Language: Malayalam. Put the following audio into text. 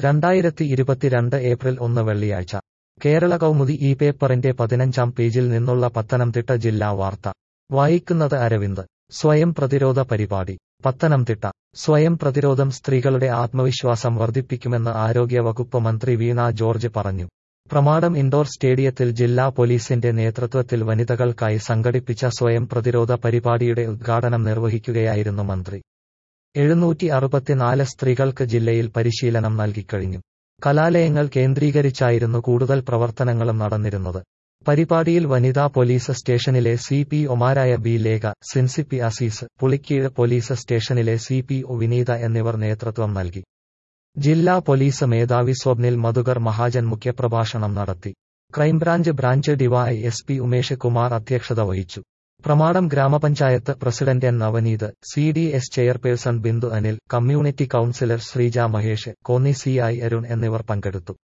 രണ്ടായിരത്തി ഇരുപത്തിരണ്ട് ഏപ്രിൽ ഒന്ന് വെള്ളിയാഴ്ച കേരള കൗമുദി ഈ പേപ്പറിന്റെ പതിനഞ്ചാം പേജിൽ നിന്നുള്ള പത്തനംതിട്ട ജില്ലാ വാർത്ത വായിക്കുന്നത് അരവിന്ദ് സ്വയം പ്രതിരോധ പരിപാടി പത്തനംതിട്ട സ്വയം പ്രതിരോധം സ്ത്രീകളുടെ ആത്മവിശ്വാസം വർദ്ധിപ്പിക്കുമെന്ന് ആരോഗ്യവകുപ്പ് മന്ത്രി വീണ ജോർജ് പറഞ്ഞു പ്രമാടം ഇൻഡോർ സ്റ്റേഡിയത്തിൽ ജില്ലാ പോലീസിന്റെ നേതൃത്വത്തിൽ വനിതകൾക്കായി സംഘടിപ്പിച്ച സ്വയം പ്രതിരോധ പരിപാടിയുടെ ഉദ്ഘാടനം നിർവഹിക്കുകയായിരുന്നു മന്ത്രി എഴുന്നൂറ്റി അറുപത്തിനാല് സ്ത്രീകൾക്ക് ജില്ലയിൽ പരിശീലനം നൽകിക്കഴിഞ്ഞു കലാലയങ്ങൾ കേന്ദ്രീകരിച്ചായിരുന്നു കൂടുതൽ പ്രവർത്തനങ്ങളും നടന്നിരുന്നത് പരിപാടിയിൽ വനിതാ പോലീസ് സ്റ്റേഷനിലെ സി പി ഒമാരായ ബി ലേഖ സിൻസിപ്പി അസീസ് പുളിക്കീഴ് പോലീസ് സ്റ്റേഷനിലെ സി പി ഒ വിനീത എന്നിവർ നേതൃത്വം നൽകി ജില്ലാ പോലീസ് മേധാവി സ്വപ്നിൽ മധുകർ മഹാജൻ മുഖ്യപ്രഭാഷണം നടത്തി crime branch branch Dy S P Umesh Kumar അധ്യക്ഷത വഹിച്ചു പ്രമാടം ഗ്രാമപഞ്ചായത്ത് president N Navaneeth C D S chairperson Bindu Anil community counsellor Sreeja Mahesh Konni C I Arun എന്നിവർ പങ്കെടുത്തു